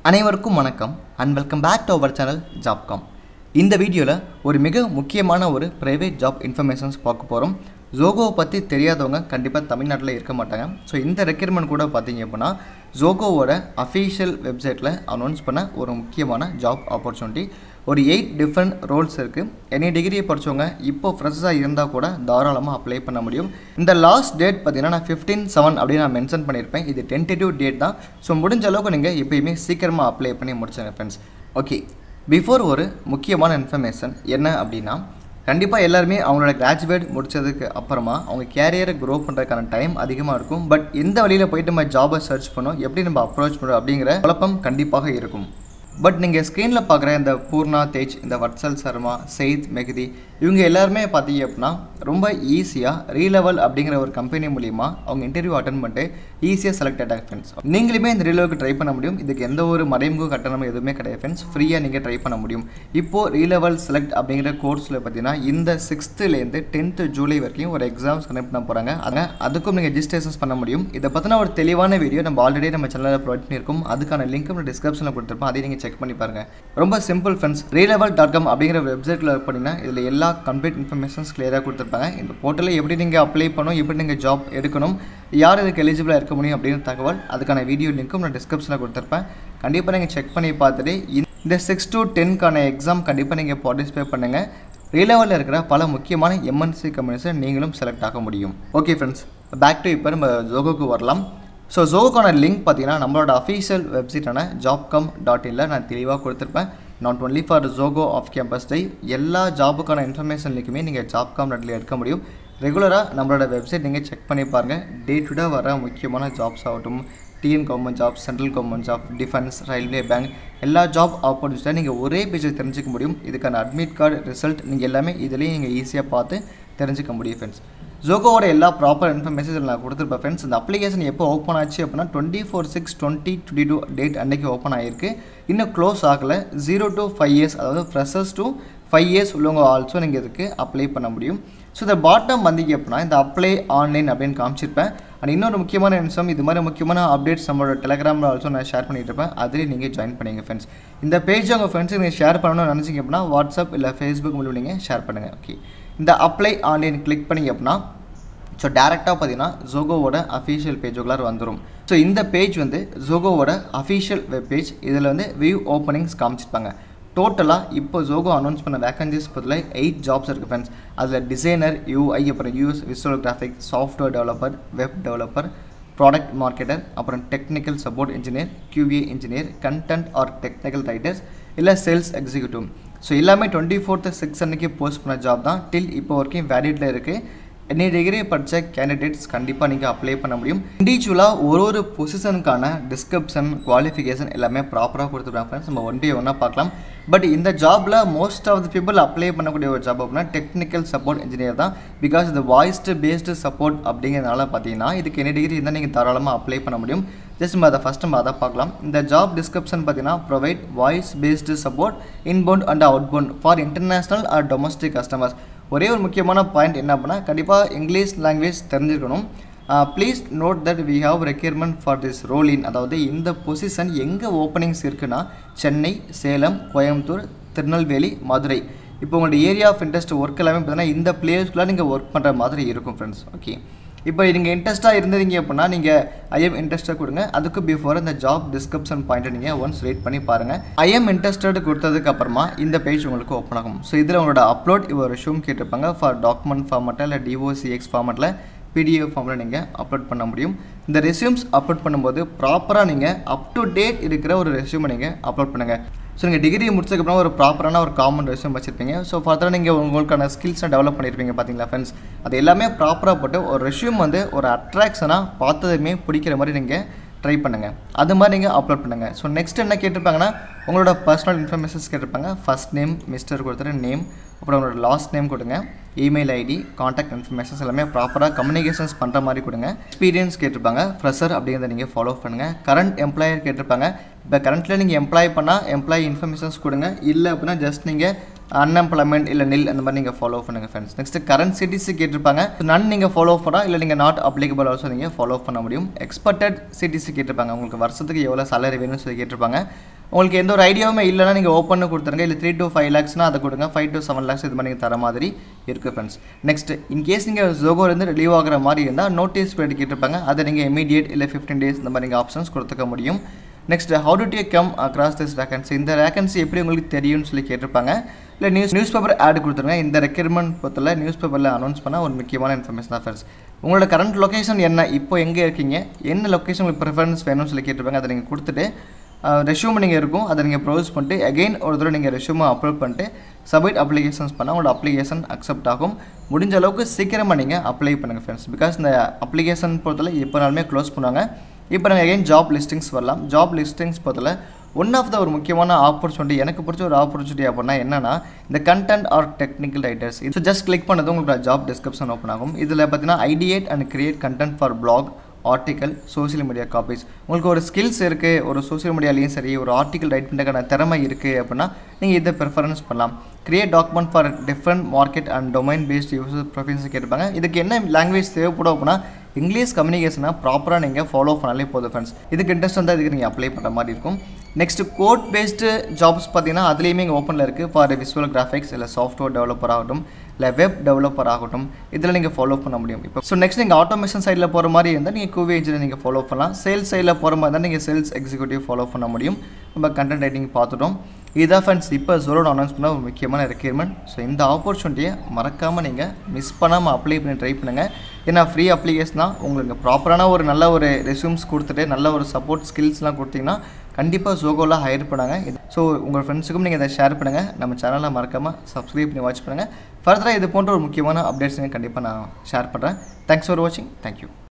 அனைவருக்கும் வணக்கம் and welcome back to our channel Jobcom இந்த வீடியோவில் ஒரு மிக முக்கியமான ஒரு ப்ரைவேட் ஜாப் இன்ஃபர்மேஷன்ஸ் பார்க்க போகிறோம் ஜோகோவை பற்றி தெரியாதவங்க கண்டிப்பாக தமிழ்நாட்டில் இருக்க மாட்டாங்க ஸோ இந்த ரெக்யர்மெண்ட் கூட பார்த்தீங்க அப்படின்னா ஜோகோவோட அஃபீஷியல் வெப்சைட்டில் அனௌன்ஸ் பண்ண ஒரு முக்கியமான ஜாப் ஆப்பர்ச்சுனிட்டி ஒரு எயிட் டிஃப்ரெண்ட் ரோல்ஸ் இருக்குது எனி டிகிரியை படித்தவங்க இப்போ ஃப்ரெஷ்ஷாக இருந்தால் கூட தாராளமாக அப்ளை பண்ண முடியும் இந்த லாஸ்ட் டேட் பார்த்தீங்கன்னா நான் ஃபிஃப்டீன் செவன் அப்படின்னு நான் மென்ஷன் பண்ணியிருப்பேன் இது டென்டேட்டிவ் டேட் தான் ஸோ முடிஞ்ச அளவுக்கு நீங்கள் எப்பயுமே சீக்கிரமாக அப்ளை பண்ணி முடிச்சுங்க ஃப்ரெண்ட்ஸ் ஓகே பிஃபோர் ஒரு முக்கியமான இன்ஃபர்மேஷன் என்ன அப்படின்னா கண்டிப்பாக எல்லாருமே அவங்களோட கிராஜுவேட் முடிச்சதுக்கு அப்புறமா அவங்க கேரியரை க்ரோ பண்ணுறதுக்கான டைம் அதிகமாக இருக்கும் பட் எந்த வழியில் போயிட்டு நம்ம ஜாபை சர்ச் பண்ணோம் எப்படி நம்ம அப்ரோச் பண்ணுறோம் அப்படிங்கிற குழப்பம் கண்டிப்பாக இருக்கும் பட் நீங்கள் ஸ்க்ரீனில் பார்க்குற இந்த பூர்ணா தேஜ் இந்த வட்சல் சர்மா செயித் மெஹதி இவங்க எல்லாருமே பார்த்தீங்க அப்படின்னா ரொம்ப ஈஸியாக ரீலெவல் அப்படிங்கிற ஒரு கம்பெனி மூலிமா அவங்க இன்டர்வியூ அட்டன் பண்ணிட்டு ஈஸியாக செலக்ட் ஆகிட்டாங்க ஃப்ரெண்ட்ஸ் நீங்களுமே இந்த ரீலெவலுக்கு ட்ரை பண்ண முடியும் இதுக்கு எந்த ஒரு மறைமுக கட்டணமும் எதுவுமே கிடையாது ஃப்ரெண்ட்ஸ் ஃப்ரீயாக நீங்கள் ட்ரை பண்ண முடியும் இப்போது ரீலெவல் செலக்ட் அப்படிங்கிற கோர்ஸில் பார்த்தீங்கன்னா இந்த சிக்ஸ்த்துலேருந்து டென்த்து ஜூலை வரைக்கும் ஒரு எக்ஸாம்ஸ் கனெக்ட் பண்ண போகிறாங்க அதனால் அதுக்கும் நீங்கள் ரெஜிஸ்ட்ரேஷன்ஸ் பண்ண முடியும் இதை பற்றின ஒரு தெளிவான வீடியோ நம்ம ஆல்ரெடி நம்ம சேனலில் ப்ரொவைட் பண்ணியிருக்கோம் அதுக்கான லிங்க் நம்ம டிஸ்கிரிப்ஷனில் கொடுத்துருப்போம் அதையும் நீங்கள் செக் பண்ணி பாருங்கள் ரொம்ப simple friends relevel dot com அப்படிங்கிற வெப்சைட்டில் பண்ணிங்கன்னா இதில் எல்லா கம்ப்ளீட் இன்ஃபர்மேஷன்ஸ் கிளியராக கொடுத்துருப்பாங்க இந்த போர்ட்டலில் எப்படி நீங்கள் அப்ளை பண்ணணும் எப்படி நீங்கள் ஜாப் எடுக்கணும் யார் இதுக்கு எலிஜிபிளாக இருக்க முடியும் அப்படிங்கிற தகவல் அதுக்கான வீடியோ லிங்க்கும் நான் டிஸ்கிரிப்ஷனில் கொடுத்துருப்பேன் கண்டிப்பாக நீங்கள் செக் பண்ணி பார்த்துட்டு இந்த சிக்ஸ் டு டென்க்கான எக்ஸாம் கண்டிப்பாக நீங்கள் பார்ட்டிசிபேட் பண்ணுங்கள் ரீலெவலில் இருக்கிற பல முக்கியமான எம்என்சி கம்பெனிஸை நீங்களும் செலக்ட் ஆக முடியும் ஓகே ஃப்ரெண்ட்ஸ் பேக் டு இப்போ நம்ம ஜோகோக்கு வரலாம் ஸோ ஜோகோக்கான லிங்க் பார்த்தீங்கன்னா நம்மளோட அஃபீஷியல் வெப்சைட்டான ஜாப்கம் டாட் இனில் நான் தெளிவாக கொடுத்துருப்பேன் not only for Zoho off campus டை எல்லா ஜாபுக்கான இன்ஃபர்மேஷன் லிங்க்குமே நீங்கள் ஜாப்காம் டாட்ல எடுக்க முடியும் ரெகுலராக நம்மளோட வெப்சைட் நீங்கள் செக் பண்ணி பாருங்கள் டே டு டே வர முக்கியமான ஜாப்ஸ் ஆகட்டும் TN government job central government job defence railway bank எல்லா ஜாப் ஆப்பர்ச்சுனிட்டியாக நீங்கள் ஒரே பேஜில் தெரிஞ்சுக்க முடியும் இதுக்கான அட்மிட் கார்டு ரிசல்ட் நீங்கள் எல்லாமே இதுலேயும் நீங்கள் ஈஸியாக பார்த்து தெரிஞ்சுக்க முடியும் ஃப்ரெண்ட்ஸ் ஜோகோவோட எல்லா ப்ராப்பர் இன்ஃபர்மேஷன் நான் கொடுத்துருப்பேன் ஃப்ரெண்ட்ஸ் இந்த அப்ளிகேஷன் எப்போ ஓப்பன் ஆச்சு அப்படின்னா twenty four six twenty twenty two date அன்றைக்கி ஓப்பன் ஆகிருக்கு இன்னும் க்ளோஸ் ஆகலை ஜீரோ டு ஃபைவ் இயர்ஸ் அதாவது ஃப்ரெஷர்ஸ் டு ஃபைவ் இயர்ஸ் உள்ளவங்க ஆல்சோ நீங்கள் இதுக்கு அப்ளை பண்ண முடியும் ஸோ இந்த பாட்டம் வந்தீங்க அப்படின்னா இந்த அப்ளை ஆன்லைன் அப்படின்னு காமிச்சிருப்பேன் அண்ட் இன்னொரு முக்கியமான நிமிஷம் இது மாதிரி முக்கியமான அப்டேட்ஸ் நம்மளோட டெலகிராமில் ஆல்சோ நான் ஷேர் பண்ணிட்டு இருப்பேன் அதிலே நீங்கள் ஜாயின் பண்ணிங்க ஃப்ரெண்ட்ஸ் இந்த பேஜ் உங்கள் ஃப்ரெண்ட்ஸுக்கு நீங்கள் ஷேர் பண்ணணும்னு நினச்சிங்க அப்படின்னா வாட்ஸ்அப் இல்லை ஃபேஸ்புக் மூலம் நீங்கள் ஷேர் பண்ணுங்கள் ஓகே இந்த அப்ளை ஆன்லைன் கிளிக் பண்ணிங்க அப்படின்னா ஸோ டேரெக்டாக பார்த்தீங்கன்னா ஜோகோவோட அஃபீஷியல் பேஜுக்குள்ளார வந்துடும் ஸோ இந்த பேஜ் வந்து ஜோகோவோட அஃபீஷியல் வெப் பேஜ் இதில் வந்து வியூ ஓப்பனிங்ஸ் காமிச்சிருப்பாங்க டோட்டலாக இப்போ ஜோகோ அனௌன்ஸ் பண்ண வேகன்சிஸ் பதில் எயிட் ஜாப்ஸ் இருக்குது ஃப்ரெண்ட்ஸ் அதில் டிசைனர் யூஐ அப்புறம் UX visual graphic software developer web developer product marketer அப்புறம் technical support engineer QA engineer content or technical writers இல்லை சேல்ஸ் எக்ஸிக்யூட்டிவ் ஸோ எல்லாமே டுவெண்ட்டி ஃபோர்த்து சிக்ஸ் அன்னைக்கு post பண்ண job தான் till இப்போ வரைக்கும் வேலிடில் இருக்குது எனி டிகிரி படித்த கேண்டிடேட்ஸ் கண்டிப்பாக நீங்கள் அப்ளை பண்ண முடியும் இண்டிவிஜுவலாக ஒரு ஒரு பொசிஷனுக்கான டிஸ்கிரிப்ஷன் குவாலிஃபிகேஷன் எல்லாமே ப்ராப்பராக கொடுத்துருப்பாங்க ஃப்ரெண்ட்ஸ் நம்ம ஒன் பை ஒன்றா பார்க்கலாம் பட் இந்த ஜாபில் most of the people apply பண்ணக்கூடிய ஒரு ஜாப் அப்படின்னா டெக்னிக்கல் சப்போர்ட் இன்ஜினியர் தான் பிகாஸ் இந்த வாய்ஸ்டு பேஸ்டு சப்போர்ட் அப்படிங்கிறதுனால பார்த்தீங்கன்னா இதுக்கு எனி டிகிரி இருந்தால் நீங்கள் தாராளமாக அப்ளை பண்ண முடியும் ஜஸ்ட் நம்ம அதை ஃபஸ்ட் நம்ம அதை பார்க்கலாம் இந்த ஜாப் டிஸ்கிரிப்ஷன் பார்த்தீங்கன்னா provide voice based support inbound and outbound for international or domestic customers ஒரே ஒரு முக்கியமான பாயிண்ட் என்ன அப்படின்னா கண்டிப்பாக இங்கிலீஷ் லாங்குவேஜ் தெரிஞ்சிருக்கணும் please note that we have requirement for this role in அதாவது இந்த பொசிஷன் எங்கே ஓப்பனிங்ஸ் இருக்குன்னா சென்னை சேலம் கோயம்புத்தூர் திருநெல்வேலி மதுரை இப்போ உங்களோட ஏரியா ஆஃப் இன்ட்ரெஸ்ட் ஒர்க் எல்லாமே பார்த்தீங்கன்னா இந்த பிளேஸ்க்குலாம் நீங்கள் ஒர்க் பண்ணுற மாதிரி இருக்கும் ஃப்ரெண்ட்ஸ் ஓகே இப்போ நீங்கள் இன்ட்ரெஸ்ட்டாக இருந்தீங்க அப்படின்னா நீங்கள் ஐஎம் இன்ட்ரெஸ்ட்டாக கொடுங்க அதுக்கு பிஃபோர் இந்த ஜாப் டிஸ்கிரிப்ஷன் பாயிண்ட்டை நீங்கள் ஒன்ஸ் ரீட் பண்ணி பாருங்கள் ஐஎம் இன்ட்ரெஸ்டட் கொடுத்ததுக்கு அப்புறமா இந்த பேஜ் உங்களுக்கு ஓப்பன் ஆகும் ஸோ இதில் உங்களோட அப்லோட் இவர் ரெஷ்யூம் கேட்டிருப்பாங்க ஃபார் டாக்குமெண்ட் ஃபார்மெட்டில் இல்லை டிஓசிஎக்ஸ் ஃபார்மெட்டில் பிடிஎஃப் ஃபார்மில் நீங்கள் அப்லோட் பண்ண முடியும் இந்த ரெஸ்யூம்ஸ் அப்லோட் பண்ணும்போது ப்ராப்பராக நீங்கள் அப் டு டேட் இருக்கிற ஒரு ரெஸ்யூமை நீங்கள் அப்லோட் பண்ணுங்கள் ஸோ நீங்கள் டிகிரி முடிச்சதுக்கப்புறம் ஒரு ப்ராப்பரான ஒரு காமன் ரெஸ்யூம் வச்சுருப்பீங்க ஸோ ஃபர்தராக நீங்கள் உங்களுக்கான ஸ்கில்ஸை டெவலப் பண்ணியிருப்பீங்க பார்த்தீங்களா ஃப்ரெண்ட்ஸ் அது எல்லாமே ப்ராப்பராக போட்டு ஒரு ரெஸ்யூம் வந்து ஒரு அட்ராக்ஷனாக பார்த்ததுமே பிடிக்கிற மாதிரி நீங்கள் ட்ரை பண்ணுங்கள் அது மாதிரி நீங்கள் அப்லோட் பண்ணுங்கள் ஸோ நெக்ஸ்ட் என்ன கேட்டிருப்பாங்கன்னா உங்களோட பர்சனல் இன்ஃபர்மேஷன்ஸ் கேட்டிருப்பாங்க ஃபஸ்ட் நேம் மிஸ்டர் கொடுத்துட்டு நேம் அப்புறம் உங்களோட லாஸ்ட் நேம் கொடுங்க இமெயில் ஐடி காண்டாக்ட் இன்ஃபர்மேஷன்ஸ் எல்லாமே ப்ராப்பராக கம்யூனிகேஷன்ஸ் பண்ணுற மாதிரி கொடுங்க எக்ஸ்பீரியன்ஸ் கேட்டிருப்பாங்க ஃப்ரெஷர் அப்படிங்கிறத நீங்கள் ஃபாலோ பண்ணுங்கள் கரண்ட் எம்ப்ளாயர் கேட்டிருப்பாங்க இப்போ கரண்ட்டில் நீங்கள் எம்ப்ளாய் பண்ணால் எம்ப்ளாயி இன்ஃபர்மேஷன்ஸ் கொடுங்க இல்லை அப்படின்னா ஜஸ்ட் நீங்கள் அன்எம்ப்ளாய்மெண்ட் இல்லை நில் அந்த மாதிரி நீங்கள் ஃபாலோ பண்ணுங்கள் ஃப்ரெண்ட்ஸ் நெக்ஸ்ட் கரண்ட் சிட்டிசி கேட்டிருப்பாங்க நன் நீங்கள் ஃபாலோ பண்ணலாம் இல்லை நீங்கள் நாட் அப்ளிகபிள் ஆல்சோ நீங்கள் ஃபாலோ பண்ண முடியும் எக்ஸ்பெக்டட் சிட்டிசி கேட்டிருப்பாங்க உங்களுக்கு வருஷத்துக்கு எவ்வளோ salary வேணும்னு சொல்லி கேட்டிருப்பாங்க உங்களுக்கு எந்த ஒரு ஐடியாவுமே இல்லைனா நீங்கள் ஓப்பன் கொடுத்துருங்க இல்லை த்ரீ to ஃபைவ் லேக்ஸ்னால் அதை கொடுங்க ஃபைவ் to செவன் லேக்ஸ் இது மாதிரி நீங்கள் தர மாதிரி இருக்குது ஃப்ரெண்ட்ஸ் நெக்ஸ்ட் இன்கேஸ் நீங்கள் ஜோகோலேருந்து ரிலீவ் ஆகிற மாதிரி இருந்தால் நோட்டீஸ் பீரியட் கேட்டிருப்பாங்க அதை நீங்கள் இமீடியட் இல்லை ஃபிஃப்டீன் டேஸ் இந்த மாதிரி நீங்கள் ஆப்ஷன்ஸ் கொடுத்துக்க முடியும் next how to take come across this vacancy இந்த வேகன்சி எப்படி உங்களுக்கு தெரியும்னு சொல்லி கேட்டிருப்பாங்க இல்லை நியூஸ் நியூஸ் பேப்பர் ஆட் கொடுத்துருங்க இந்த ரெக்யர்மெண்ட் பொறுத்தல நியூஸ் பேப்பரில் அனௌன்ஸ் பண்ண ஒரு முக்கியமான இன்ஃபர்மேஷன் தான் ஃப்ரெண்ட்ஸ் உங்களோட கரண்ட் லொக்கேஷன் என்ன இப்போ எங்கே இருக்கீங்க என்ன லொக்கேஷன் உங்களுக்கு ப்ரிஃபரன்ஸ் வேணும்னு சொல்லி கேட்டிருப்பாங்க அதை நீங்கள் கொடுத்துட்டு ரெஷ்யூம் நீங்கள் இருக்கும் அதை நீங்கள் ப்ரொடியூஸ் பண்ணிட்டு அகைன் ஒரு தடவை நீங்கள் ரெஷ்யூமை அப்லோட் பண்ணிட்டு சப்மிட் அப்ளிகேஷன்ஸ் பண்ணால் உங்களோட அப்ளிகேஷன் அக்செப்ட் ஆகும் முடிஞ்ச அளவுக்கு சீக்கிரமாக நீங்கள் அப்ளை பண்ணுங்கள் ஃப்ரெண்ட்ஸ் பிகாஸ் இந்த அப்ளிகேஷன் பொறுத்தல எப்போனாலுமே க்ளோஸ் பண்ணுவாங்க இப்போ நாங்கள் அகைன் ஜாப் லிஸ்டிங்ஸ் வரலாம் ஜாப் லிஸ்டிங்ஸ் பொறுத்தல ஒன் ஆஃப் த ஒரு முக்கியமான ஆப்பர்ச்சுனிட்டி எனக்கு பிடிச்ச ஒரு ஆப்பர்ச்சுனிட்டி அப்படின்னா என்னன்னா இந்த கண்டென்ட் ஆர் டெக்னிக்கல் ரைட்டர்ஸ் இது ஜஸ்ட் கிளிக் பண்ணது உங்களோட ஜாப் டிஸ்கிரிப்ஷன் ஓப்பன் ஆகும் இதில் பார்த்தீங்கன்னா ideate and create content for blog article social media copies உங்களுக்கு ஒரு ஸ்கில்ஸ் இருக்குது ஒரு சோஷியல் மீடியாலையும் சரி ஒரு ஆர்டிக்கல் ரைட் பண்ணுறதுக்கான திறமை இருக்குது அப்படின்னா நீங்கள் இதை ப்ரிஃபரன்ஸ் பண்ணலாம் create document for different market and domain based user profiles கேட்டிருப்பாங்க இதுக்கு என்ன லாங்குவேஜ் தேவைப்படும் அப்படின்னா இங்கிலீஷ் கம்யூனிகேஷனை ப்ராப்பராக நீங்கள் ஃபாலோ பண்ணாலே போதும் ஃப்ரெண்ட்ஸ் இதுக்கு இன்ட்ரெஸ்ட் இருந்தால் இதுக்கு நீங்கள் அப்ளை பண்ணுற மாதிரி இருக்கும் நெக்ஸ்ட் கோட் பேஸ்டு ஜாப்ஸ் பார்த்தீங்கன்னா அதுலேயுமே இங்கே ஓப்பனில் இருக்குது ஃபார் விசுவல் கிராஃபிக்ஸ் இல்லை சாஃப்ட்வேர் டெவலப்பர் ஆகட்டும் இல்லை வெப் டெவலப்பர் ஆகட்டும் இதில் நீங்கள் ஃபாலோ பண்ண முடியும் இப்போ ஸோ நெக்ஸ்ட் நீங்கள் ஆட்டோமேஷன் சைடில் போகிற மாதிரி இருந்தால் நீங்கள் கூவி இன்ஜினியர் நீங்கள் ஃபாலோ பண்ணலாம் சேல்ஸ் சைடில் போகிற மாதிரி இருந்தால் நீங்கள் சேல்ஸ் எக்ஸிக்யூட்டிவ் ஃபாலோ பண்ண முடியும் நம்ம கண்டென்ட் ரைட்டிங் பார்த்துட்டோம் இதான் ஃப்ரெண்ட்ஸ் இப்போ ஜோரோட அனௌன்ஸ் பண்ண ஒரு முக்கியமான ரெக்யர்மெண்ட் ஸோ இந்த ஆப்பர்ச்சுனிட்டியை மறக்காமல் நீங்கள் மிஸ் பண்ணாமல் அப்ளை பண்ணி ட்ரை பண்ணுங்கள் ஏன்னா ஃப்ரீ அப்ளிகேஷன் தான் உங்களுக்கு ப்ராப்பரான ஒரு நல்ல ஒரு ரெஸ்யூம்ஸ் கொடுத்துட்டு நல்ல ஒரு சப்போர்ட் ஸ்கில்ஸ்லாம் கொடுத்தீங்கன்னா கண்டிப்பாக ஜோகோவில் ஹையர் பண்ணாங்க ஸோ உங்கள் ஃப்ரெண்ட்ஸுக்கும் நீங்கள் இதை ஷேர் பண்ணுங்கள் நம்ம சேனலை மறக்காமல் சப்ஸ்கிரைப் பண்ணி வாட்ச் பண்ணுங்கள் ஃபர்தராக இது போன்ற ஒரு முக்கியமான அப்டேட்ஸ் கண்டிப்பாக நான் ஷேர் பண்ணுறேன் தேங்க்ஸ் ஃபார் வாட்சிங் தேங்க்யூ